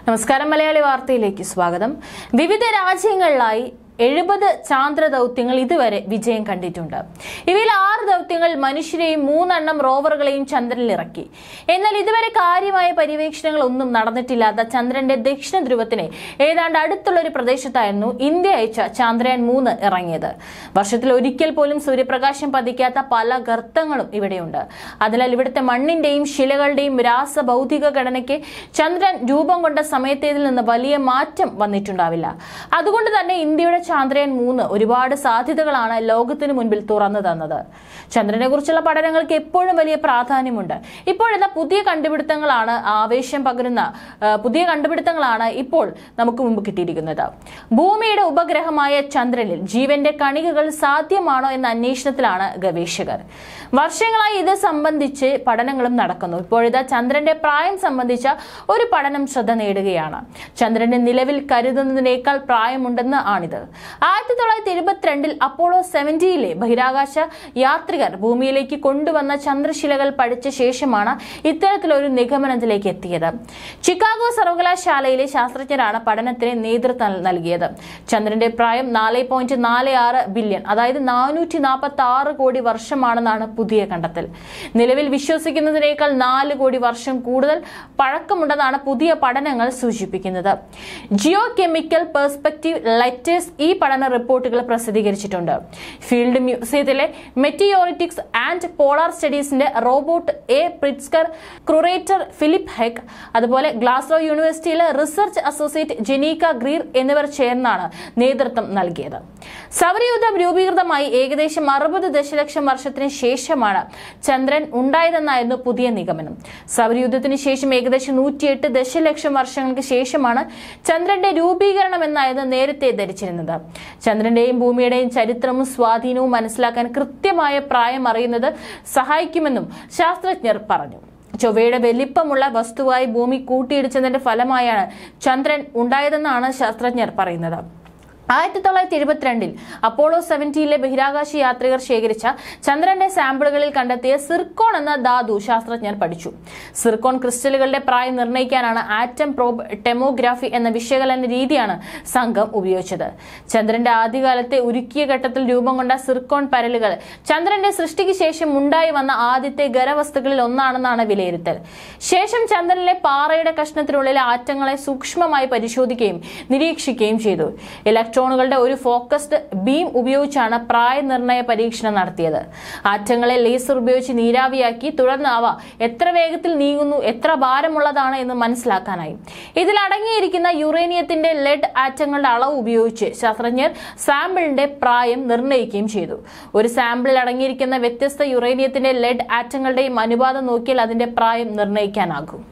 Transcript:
നമസ്കാരം മലയാളി വാർത്തയിലേക്ക് സ്വാഗതം വിവിധ രാജ്യങ്ങളിലായി എഴുപത് ചാന്ദ്ര ദൗത്യങ്ങൾ ഇതുവരെ വിജയം കണ്ടിട്ടുണ്ട് ഇവയിൽ ആറ് ദൗത്യങ്ങൾ മനുഷ്യരെയും മൂന്നെണ്ണം റോവറുകളെയും ചന്ദ്രനിൽ ഇറക്കി എന്നാൽ ഇതുവരെ കാര്യമായ പര്യവേക്ഷണങ്ങൾ ഒന്നും നടന്നിട്ടില്ലാത്ത ചന്ദ്രന്റെ ദക്ഷിണ ധ്രുവത്തിന് ഏതാണ്ട് അടുത്തുള്ള ഒരു പ്രദേശത്തായിരുന്നു ഇന്ത്യ അയച്ച ചന്ദ്രയാൻ മൂന്ന് ഇറങ്ങിയത് വർഷത്തിൽ ഒരിക്കൽ പോലും സൂര്യപ്രകാശം പതിക്കാത്ത പല ഗർത്തങ്ങളും ഇവിടെയുണ്ട് അതിനാൽ ഇവിടുത്തെ മണ്ണിന്റെയും ശിലകളുടെയും രാസഭൗതിക ഘടനയ്ക്ക് ചന്ദ്രൻ രൂപം കൊണ്ട സമയത്തേതിൽ നിന്ന് വലിയ മാറ്റം വന്നിട്ടുണ്ടാവില്ല അതുകൊണ്ട് തന്നെ ഇന്ത്യയുടെ ചന്ദ്രയാൻ മൂന്ന് ഒരുപാട് സാധ്യതകളാണ് ലോകത്തിന് മുൻപിൽ തുറന്നു തന്നത് ചന്ദ്രനെ കുറിച്ചുള്ള പഠനങ്ങൾക്ക് എപ്പോഴും വലിയ പ്രാധാന്യമുണ്ട് ഇപ്പോഴത്തെ പുതിയ കണ്ടുപിടുത്തങ്ങളാണ് ആവേശം പകരുന്ന ആ, പുതിയ കണ്ടുപിടുത്തങ്ങളാണ് ഇപ്പോൾ നമുക്ക് മുമ്പ് കിട്ടിയിരിക്കുന്നത് ഭൂമിയുടെ ഉപഗ്രഹമായ ചന്ദ്രനിൽ ജീവന്റെ കണികകൾ സാധ്യമാണോ എന്ന അന്വേഷണത്തിലാണ് ഗവേഷകർ വർഷങ്ങളായി ഇത് സംബന്ധിച്ച് പഠനങ്ങളും നടക്കുന്നു ഇപ്പോഴിതാ ചന്ദ്രന്റെ പ്രായം സംബന്ധിച്ച ഒരു പഠനം ശ്രദ്ധ നേടുകയാണ് ചന്ദ്രന്റെ നിലവിൽ കരുതുന്നതിനേക്കാൾ പ്രായമുണ്ടെന്ന് ആണിത് ആയിരത്തി തൊള്ളായിരത്തി ഇരുപത്തിരണ്ടിൽ അപ്പോളോ സെവന്റിയിലെ ബഹിരാകാശ യാത്രികർ ഭൂമിയിലേക്ക് കൊണ്ടുവന്ന ചന്ദ്രശിലകൾ പഠിച്ച ശേഷമാണ് ഇത്തരത്തിലൊരു നിഗമനത്തിലേക്ക് എത്തിയത് ചിക്കാഗോ സർവകലാശാലയിലെ ശാസ്ത്രജ്ഞരാണ് പഠനത്തിന് നേതൃത്വം നൽകിയത് ചന്ദ്രന്റെ പ്രായം നാല് പോയിന്റ് നാല് ആറ് ബില്യൺ അതായത് നാനൂറ്റി നാൽപ്പത്തി ആറ് കോടി വർഷമാണെന്നാണ് പുതിയ കണ്ടെത്തൽ നിലവിൽ വിശ്വസിക്കുന്നതിനേക്കാൾ നാല് കോടി വർഷം കൂടുതൽ പഴക്കമുണ്ടെന്നാണ് പുതിയ പഠനങ്ങൾ സൂചിപ്പിക്കുന്നത് ജിയോ കെമിക്കൽ പെർസ്പെക്റ്റീവ് ലെറ്റേഴ്സ് ഈ പഠന റിപ്പോർട്ടുകൾ പ്രസിദ്ധീകരിച്ചിട്ടുണ്ട് ഫീൽഡ് മ്യൂസിയത്തിലെ മെറ്റിയോറിറ്റിക്സ് ആൻഡ് പോളാർ സ്റ്റഡീസിന്റെ Robert A Pritzker curator Philipp Heck അതുപോലെ ഗ്ലാസ്ഗോ യൂണിവേഴ്സിറ്റിയിലെ റിസർച്ച് അസോസിയേറ്റ് ജെനീക്ക ഗ്രീർ എന്നിവർ ചേർന്നാണ് നേതൃത്വം നൽകിയത് സൗരയൂഥം രൂപീകൃതമായി ഏകദേശം അറുപത് ദശലക്ഷം വർഷത്തിന് ശേഷമാണ് ചന്ദ്രൻ ഉണ്ടായതെന്നായിരുന്നു പുതിയ നിഗമനം സൗരയൂഥത്തിന് ശേഷം ഏകദേശം നൂറ്റിയെട്ട് ദശലക്ഷം വർഷങ്ങൾക്ക് ശേഷമാണ് ചന്ദ്രന്റെ രൂപീകരണം എന്നായിരുന്നു നേരത്തെ ധരിച്ചിരുന്നത് ചന്ദ്രന്റെയും ഭൂമിയുടെയും ചരിത്രവും സ്വാധീനവും മനസ്സിലാക്കാൻ കൃത്യമായ പ്രായം അറിയുന്നത് സഹായിക്കുമെന്നും ശാസ്ത്രജ്ഞർ പറഞ്ഞു ചൊവ്വയുടെ വലിപ്പമുള്ള വസ്തുവായി ഭൂമി കൂട്ടിയിടിച്ചതിന്റെ ഫലമായാണ് ചന്ദ്രൻ ഉണ്ടായതെന്നാണ് ശാസ്ത്രജ്ഞർ പറയുന്നത് ആയിരത്തി തൊള്ളായിരത്തി എഴുപത്തിരണ്ടിൽ അപ്പോളോ സെവന്റിയിലെ ബഹിരാകാശ യാത്രികർ ശേഖരിച്ച ചന്ദ്രന്റെ സാമ്പിളുകളിൽ കണ്ടെത്തിയ സിർക്കോൺ എന്ന ധാതു ശാസ്ത്രജ്ഞർ പഠിച്ചു സിർക്കോൺ ക്രിസ്റ്റലുകളുടെ പ്രായം നിർണ്ണയിക്കാനാണ് ആറ്റം പ്രോബ് ടെമോഗ്രാഫി എന്ന വിശകലന രീതിയാണ് സംഘം ഉപയോഗിച്ചത് ചന്ദ്രന്റെ ആദ്യകാലത്തെ ഉരുക്കിയ ഘട്ടത്തിൽ രൂപം കൊണ്ട സിർക്കോൺ പരലുകൾ ചന്ദ്രന്റെ സൃഷ്ടിക്ക് ശേഷം ഉണ്ടായി വന്ന ആദ്യത്തെ ഖരവസ്തുക്കളിൽ ഒന്നാണെന്നാണ് വിലയിരുത്തൽ ശേഷം ചന്ദ്രനിലെ പാറയുടെ കഷ്ണത്തിനുള്ളിലെ ആറ്റങ്ങളെ സൂക്ഷ്മമായി പരിശോധിക്കുകയും നിരീക്ഷിക്കുകയും ചെയ്തു ഇലക്ട്രോണുകളുടെ ഒരു ഫോക്കസ്ഡ് ബീം ഉപയോഗിച്ചാണ് പ്രായനിർണയ പരീക്ഷണം നടത്തിയത് ആറ്റങ്ങളെ ലേസർ ഉപയോഗിച്ച് നീരാവിയാക്കി തുടർന്ന് അവ എത്ര വേഗത്തിൽ നീങ്ങുന്നു എത്ര ഭാരമുള്ളതാണ് എന്ന് മനസ്സിലാക്കാനായി ഇതിൽ അടങ്ങിയിരിക്കുന്ന യുറേനിയത്തിന്റെ ലെഡ് ആറ്റങ്ങളുടെ അളവ് ഉപയോഗിച്ച് ശാസ്ത്രജ്ഞർ സാമ്പിളിന്റെ പ്രായം നിർണ്ണയിക്കുകയും ചെയ്തു ഒരു സാമ്പിളിൽ അടങ്ങിയിരിക്കുന്ന വ്യത്യസ്ത യുറേനിയത്തിന്റെ ലെഡ് ആറ്റങ്ങളുടെയും അനുപാതം നോക്കിയാൽ അതിന്റെ പ്രായം നിർണ്ണയിക്കാനാകും